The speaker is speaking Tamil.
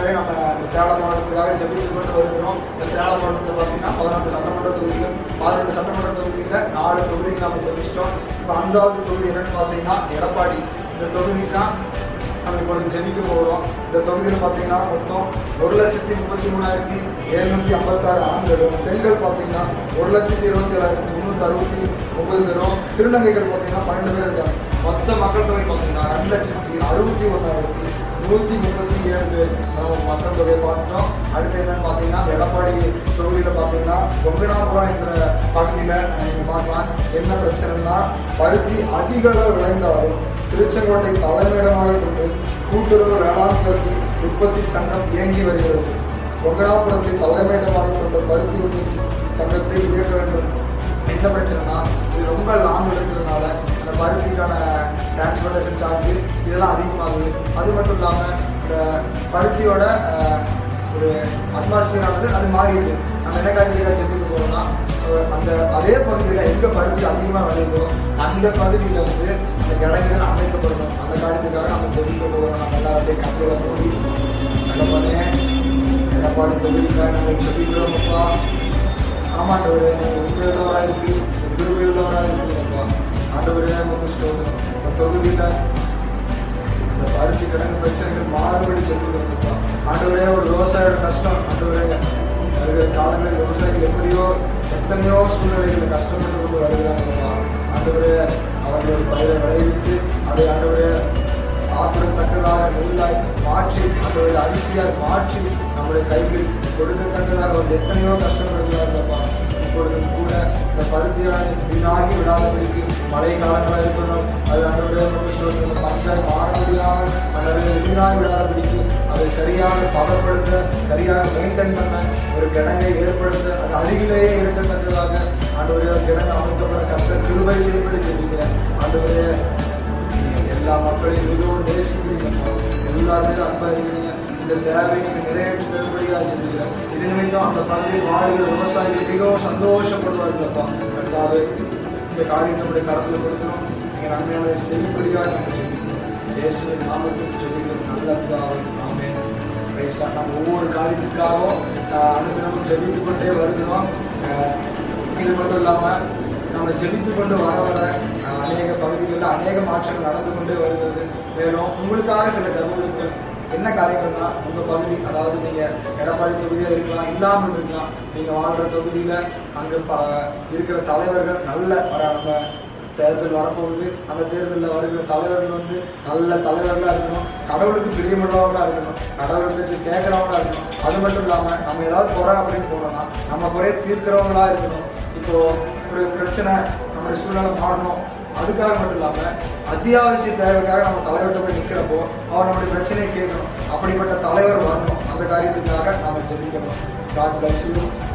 அதுக்காகவே நம்ம இந்த சேலம் மாவட்டத்துக்காக ஜெபித்து கொண்டு வருகிறோம் இந்த சேலம் மாவட்டத்தில் பார்த்தீங்கன்னா பதினொன்று சட்டமன்ற தொகுதிகள் பதினெட்டு சட்டமன்ற தொகுதியில் நாலு தொகுதிக்கு நம்ம ஜெபிச்சிட்டோம் இப்போ அஞ்சாவது தொகுதி என்னன்னு பார்த்தீங்கன்னா எடப்பாடி இந்த தொகுதிக்கு தான் நம்ம இப்பொழுது ஜெபிக்க போகிறோம் இந்த தொகுதியில் பார்த்தீங்கன்னா மொத்தம் ஒரு லட்சத்தி முப்பத்தி மூணாயிரத்தி எழுநூத்தி ஐம்பத்தாறு ஆண்களும் பெண்கள் பார்த்தீங்கன்னா ஒரு லட்சத்தி இருபத்தி ஏழாயிரத்தி முந்நூற்றி அறுபத்தி ஒன்பது பேரும் திருநங்கைகள் பார்த்தீங்கன்னா பன்னெண்டு பேர் இருக்காங்க மொத்த மக்கள் தொகை பார்த்தீங்கன்னா ரெண்டு லட்சத்தி அறுபத்தி ஒன்றாயிரத்தி நூற்றி முப்பத்தி ஏழு பேர் நம்ம மக்கள் தொகையை பார்த்துட்டோம் அடுத்து என்னன்னு பார்த்தீங்கன்னா அந்த எடப்பாடி தொகுதியில் பார்த்தீங்கன்னா கொங்கனாபுரம் என்ற பகுதியில் நீங்கள் பார்க்கலாம் என்ன பிரச்சனைனா பருத்தி அதிக அளவு விளைந்தாலும் திருச்செங்கோட்டை தலைமையிடமாக கொண்டு கூட்டுறவு வேளாண் கல்வி உற்பத்தி சங்கம் இயங்கி வருகிறது கொங்கனாபுரத்தை தலைமையிடமாக கொண்ட பருத்தி உற்பத்தி சங்கத்தை இயக்க வேண்டும் என்ன பிரச்சனைனா இது ரொம்ப லாங் இருக்கிறதுனால அந்த பருத்திக்கான டிரான்ஸ்போர்ட்டேஷன் சார்ஜ் இதெல்லாம் அதிகமாகுது அது மட்டும் இல்லாமல் இந்த பருத்தியோட அஹ், ஒரு அட்மாஸ்பியர் ஆனது அது மாறிடுது நம்ம என்ன காரியத்துக்காக சென்னைக்கு போகிறோம்னா அஹ், அந்த அதே பகுதியில் எங்கே பருத்தி அதிகமாக விளையுதோ அந்த பகுதியில் வந்து அந்த கிடங்குகள் அமைக்கப்படணும் அந்த காரியத்துக்காக நம்ம சென்னைக்கு போகிறோம் நம்ம எல்லாரும் அப்படியே கண்களை மூடி நல்ல பண்ணே எடப்பாடி தொகுதிக்காக நம்ம செபிக்கிறோம் அப்பா ஆமாண்டவரே நீ உண்மையுள்ளவராக இருக்கு திருவையுள்ளவராக இருக்கிறப்பா ஆண்டவரே உங்களுக்கு ஸ்தோத்திரம் இந்த தொகுதியில் இந்த பருத்தி கிடங்கு பிரச்சனைகள் மாறுபடி சொல்லுகிறதுப்பா ஆண்டவரே ஒரு விவசாயோட கஷ்டம் ஆண்டவரே வருகிற காலங்களில் விவசாயிகள் எப்படியோ எத்தனையோ சூழ்நிலைகளில் கஷ்டப்பட்டு கொண்டு வருகிறாங்கப்பா ஆண்டவரே அவர்கள் ஒரு பயிரை விளைவித்து அதை ஆண்டவரே சாப்பிடத்தக்கதாக நெல்லாய் மாற்றி ஆண்டவரை அரிசியாய் மாற்றி நம்முடைய கைகளில் கொடுக்கத்தக்கதாக அவர் எத்தனையோ கஷ்டப்படுகிறார்களப்பா இப்பொழுது கூட இந்த பருத்தியானது வீணாகி விடாதபடிக்கு மழை காலங்களாக இருக்கணும் அது ஆண்டவரே ரொம்ப சொல்லுங்க பஞ்சாய் மாற முடியாமல் ஆண்டவரே வீணாகி விடாதபடிக்கு அதை சரியாக பதப்படுத்த சரியாக மெயின்டைன் பண்ண ஒரு கிடங்கை ஏற்படுத்த அது அருகிலேயே இருக்கத்தக்கதாக ஆண்டவரே ஒரு கிடங்கு அமைக்கப்பட கத்த கிருபை செய்யப்பட்டு ஜெபிக்கிறேன் ஆண்டவரே நீங்க எல்லா மக்களையும் மிகவும் நேசிக்கிறீங்க எல்லாருமே அன்பா இருக்கிறீங்க இந்த தேவை நீங்க நிறைவேற்றி தரும்படியாக சொல்லுகிறேன் இது நிமித்தம் அந்த பகுதியில் வாழுகிற விவசாயிகள் மிகவும் சந்தோஷப்படுவார்களப்பா அதாவது இந்த காரியத்தை நம்முடைய கடத்தில் கொடுக்கணும் நீங்க நன்மையான செய்யும்படியாக நம்ம சொல்லிக்கிறோம் இயேசுவின் நாமத்துக்கு சொல்லிக்கிறோம் நல்ல பிதாவே. ஆமென் Praise God. நம்ம ஒவ்வொரு காரியத்துக்காகவும் ஆஹ், அனுதினமும் ஜெபித்து கொண்டே வருகிறோம் ஆஹ், இது மட்டும் இல்லாமல் நம்ம ஜெபித்து கொண்டு வர வர அஹ், அநேக பகுதிகளில் அநேக மாற்றங்கள் நடந்து கொண்டே வருகிறது மேலும் உங்களுக்காக சில ஜபகுறிப்புகள் என்ன காரியங்கள்னா உங்கள் பகுதி அதாவது நீங்கள் எடப்பாடி தொகுதியாக இருக்கலாம் இல்லாமல் இருக்கலாம் நீங்கள் வாழ்கிற தொகுதியில் அங்கே ப இருக்கிற தலைவர்கள் நல்ல வர நம்ம தேர்தல் வரப்போகுது அந்த தேர்தலில் வருகிற தலைவர்கள் வந்து நல்ல தலைவர்களாக இருக்கணும் கடவுளுக்கு பிரியமுள்ளவர்களாக இருக்கணும் கடவுள் பேச்சு கேட்குறவங்களா இருக்கணும் அது மட்டும் இல்லாமல் நம்ம ஏதாவது குறை அப்படின்னு போனோம்னா நம்ம குறைய தீர்க்கிறவங்களா இருக்கணும் இப்போ ஒரு பிரச்சனை நம்முடைய சூழ்நிலை மாறணும் அதுக்காக மட்டும் இல்லாமல் அத்தியாவசிய தேவைக்காக நம்ம தலைவர்கிட்ட போய் நிற்கிறப்போ அவர் நம்முடைய பிரச்சனையை கேட்கணும் அப்படிப்பட்ட தலைவர் வரணும் அந்த காரியத்துக்காக நம்ம ஜெபிக்கணும் காட் பிளஸ் யூ